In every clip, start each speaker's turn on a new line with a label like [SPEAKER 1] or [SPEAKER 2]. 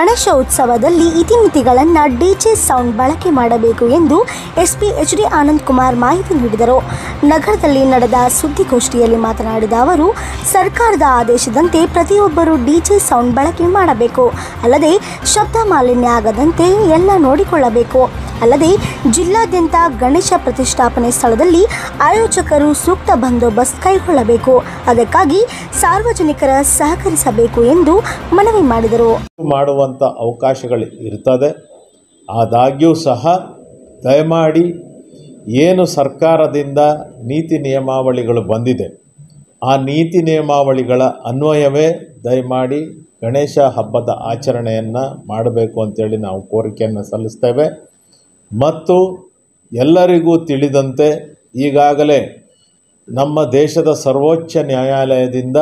[SPEAKER 1] ಗಣೇಶ ಉತ್ಸವದಲ್ಲಿ ಇತಿಮಿತಿಗಳನ್ನು DJ sound ಬಳಕೆ ಮಾಡಬೇಕು ಎಂದು SP H D Anand Kumar ಮಾಹಿತಿ ನೀಡಿದರು ನಗರದಲ್ಲಿ ನಡೆದ ಸುದ್ದಿಗೋಷ್ಠಿಯಲ್ಲಿ ಮಾತನಾಡಿದ ಅವರು ಸರ್ಕಾರದ ಆದೇಶದಂತೆ ಪ್ರತಿಯೊಬ್ಬರು ಡಿಜೆ ಸೌಂಡ್ ಬಳಕೆ ಮಾಡಬೇಕು ಅಲ್ಲದೆ ಶಬ್ದ ಮಾಲಿನ್ಯ ಆಗದಂತೆ ಎಲ್ಲ ನೋಡಿಕೊಳ್ಳಬೇಕು ಅಲ್ಲದೆ ಜಿಲ್ಲಾದ್ಯಂತ ಗಣೇಶ ಪ್ರತಿಷ್ಠಾಪನೆ ಸ್ಥಳದಲ್ಲಿ ಆಯೋಜಕರು ಸೂಕ್ತ ಬಂದೋಬಸ್ತ್ ಕೈಗೊಳ್ಳಬೇಕು ಅದಕ್ಕಾಗಿ ಸಾರ್ವಜನಿಕರ ಸಹಕರಿಸಬೇಕು ಎಂದು ಮನವಿ ಮಾಡಿದರು
[SPEAKER 2] ಮಾಡುವಂಥ ಅವಕಾಶಗಳು ಇರ್ತದೆ ಆದಾಗ್ಯೂ ಸಹ ದಯಮಾಡಿ ಏನು ಸರ್ಕಾರದಿಂದ ನೀತಿ ನಿಯಮಾವಳಿಗಳು ಬಂದಿದೆ ಆ ನೀತಿ ನಿಯಮಾವಳಿಗಳ ಅನ್ವಯವೇ ದಯಮಾಡಿ ಗಣೇಶ ಹಬ್ಬದ ಆಚರಣೆಯನ್ನು ಮಾಡಬೇಕು ಅಂತೇಳಿ ನಾವು ಕೋರಿಕೆಯನ್ನು ಸಲ್ಲಿಸ್ತೇವೆ ಮತ್ತು ಎಲ್ಲರಿಗೂ ತಿಳಿದಂತೆ ಈಗಾಗಲೇ ನಮ್ಮ ದೇಶದ ಸರ್ವೋಚ್ಚ ನ್ಯಾಯಾಲಯದಿಂದ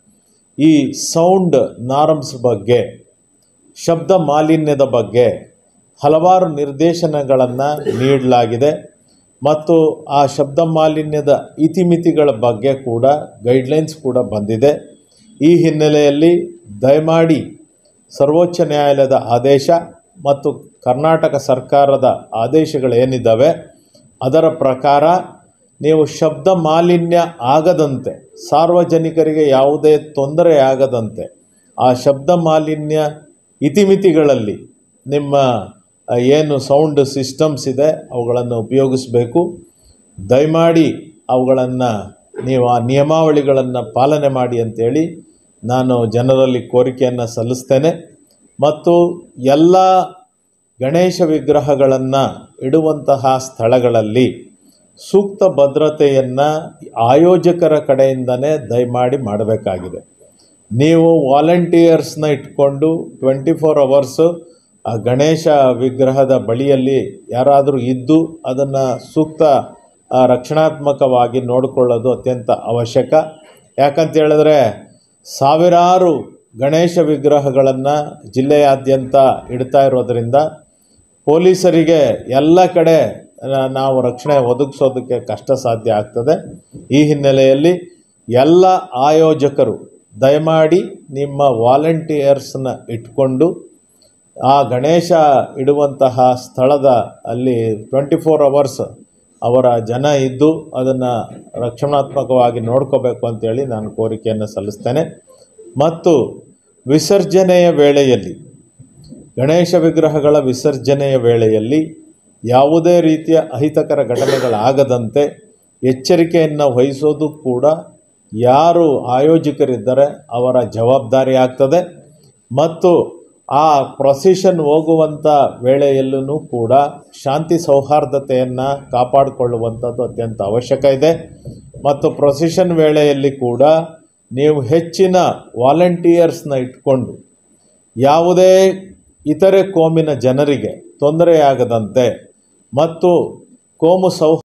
[SPEAKER 2] ಈ ಸೌಂಡ್ ನಾರ್ಮ್ಸ್ ಬಗ್ಗೆ ಶಬ್ದ ಮಾಲಿನ್ಯದ ಬಗ್ಗೆ ಹಲವಾರು ನಿರ್ದೇಶನಗಳನ್ನು ನೀಡಲಾಗಿದೆ ಮತ್ತು ಆ ಶಬ್ದ ಮಾಲಿನ್ಯದ ಇತಿಮಿತಿಗಳ ಬಗ್ಗೆ ಕೂಡ ಗೈಡ್ಲೈನ್ಸ್ ಕೂಡ ಬಂದಿದೆ ಈ ಹಿನ್ನೆಲೆಯಲ್ಲಿ ದಯಮಾಡಿ ಸರ್ವೋಚ್ಚ ನ್ಯಾಯಾಲಯದ ಆದೇಶ ಮತ್ತು ಕರ್ನಾಟಕ ಸರ್ಕಾರದ ಆದೇಶಗಳೇನಿದ್ದಾವೆ ಅದರ ಪ್ರಕಾರ ನೀವು ಶಬ್ದ ಮಾಲಿನ್ಯ ಆಗದಂತೆ ಸಾರ್ವಜನಿಕರಿಗೆ ಯಾವುದೇ ತೊಂದರೆ ಆಗದಂತೆ ಆ ಶಬ್ದ ಮಾಲಿನ್ಯ ಇತಿಮಿತಿಗಳಲ್ಲಿ ನಿಮ್ಮ ಆ, ಏನು ಸೌಂಡ್ ಸಿಸ್ಟಮ್ಸ್ ಇದೆ ಅವುಗಳನ್ನು ಉಪಯೋಗಿಸಬೇಕು ದಯಮಾಡಿ ಅವುಗಳನ್ನು ನೀವು ಆ ನಿಯಮಾವಳಿಗಳನ್ನು ಪಾಲನೆ ಮಾಡಿ ಅಂತೇಳಿ ನಾನು ಜನರಲ್ಲಿ ಕೋರಿಕೆಯನ್ನು ಸಲ್ಲಿಸ್ತೇನೆ ಮತ್ತು ಎಲ್ಲ ಗಣೇಶ ವಿಗ್ರಹಗಳನ್ನು ಇಡುವಂತಹ ಸ್ಥಳಗಳಲ್ಲಿ ಸೂಕ್ತ ಭದ್ರತೆಯನ್ನು ಆಯೋಜಕರ ಕಡೆಯಿಂದನೇ ದಯಮಾಡಿ ಮಾಡಬೇಕಾಗಿದೆ ನೀವು ವಾಲಂಟಿಯರ್ಸ್ನ ಇಟ್ಕೊಂಡು ಟ್ವೆಂಟಿ ಫೋರ್ ಅವರ್ಸು ಆ ಗಣೇಶ ವಿಗ್ರಹದ ಬಳಿಯಲ್ಲಿ ಯಾರಾದರೂ ಇದ್ದು ಅದನ್ನು ಸೂಕ್ತ ಆ, ರಕ್ಷಣಾತ್ಮಕವಾಗಿ ನೋಡಿಕೊಳ್ಳೋದು ಅತ್ಯಂತ ಅವಶ್ಯಕ ಯಾಕಂತ ಹೇಳಿದ್ರೆ ಸಾವಿರಾರು ಗಣೇಶ ವಿಗ್ರಹಗಳನ್ನು ಜಿಲ್ಲೆಯಾದ್ಯಂತ ಇಡ್ತಾ ಇರೋದರಿಂದ ಪೊಲೀಸರಿಗೆ ಎಲ್ಲ ಕಡೆ ಆ, ನಾವು ರಕ್ಷಣೆ ಒದಗಿಸೋದಕ್ಕೆ ಕಷ್ಟ ಸಾಧ್ಯ ಆಗ್ತದೆ ಈ ಹಿನ್ನೆಲೆಯಲ್ಲಿ ಎಲ್ಲ ಆಯೋಜಕರು ದಯಮಾಡಿ ನಿಮ್ಮ ವಾಲಂಟಿಯರ್ಸ್ನ ಇಟ್ಕೊಂಡು ಆ ಗಣೇಶ ಇಡುವಂತಹ ಸ್ಥಳದ ಅಲ್ಲಿ ಟ್ವೆಂಟಿ ಫೋರ್ ಅವರ್ಸ್ ಅವರ ಜನ ಇದ್ದು ಅದನ್ನು ರಕ್ಷಣಾತ್ಮಕವಾಗಿ ನೋಡ್ಕೋಬೇಕು ಅಂತೇಳಿ ನಾನು ಕೋರಿಕೆಯನ್ನು ಸಲ್ಲಿಸ್ತೇನೆ ಮತ್ತು ವಿಸರ್ಜನೆಯ ವೇಳೆಯಲ್ಲಿ ಗಣೇಶ ವಿಗ್ರಹಗಳ ವಿಸರ್ಜನೆಯ ವೇಳೆಯಲ್ಲಿ ಯಾವುದೇ ರೀತಿಯ ಅಹಿತಕರ ಘಟನೆಗಳಾಗದಂತೆ ಎಚ್ಚರಿಕೆಯನ್ನು ವಹಿಸೋದು ಕೂಡ ಯಾರು ಆಯೋಜಕರಿದ್ದಾರೆ ಅವರ ಜವಾಬ್ದಾರಿ ಆಗ್ತದೆ ಮತ್ತು ಆ ಪ್ರೊಸೆಷನ್ ಹೋಗುವಂಥ ವೇಳೆಯಲ್ಲೂ ಕೂಡ ಶಾಂತಿ ಸೌಹಾರ್ದತೆಯನ್ನು ಕಾಪಾಡಿಕೊಳ್ಳುವಂಥದ್ದು ಅತ್ಯಂತ ಅವಶ್ಯಕ ಇದೆ ಮತ್ತು ಪ್ರೊಸೆಷನ್ ವೇಳೆಯಲ್ಲಿ ಕೂಡ ನೀವು ಹೆಚ್ಚಿನ ವಾಲಂಟಿಯರ್ಸ್ನ ಇಟ್ಕೊಂಡು ಯಾವುದೇ ಇತರೆ ಕೋಮಿನ ಜನರಿಗೆ ತೊಂದರೆಯಾಗದಂತೆ ಮತ್ತು ಕೋಮು ಸೌ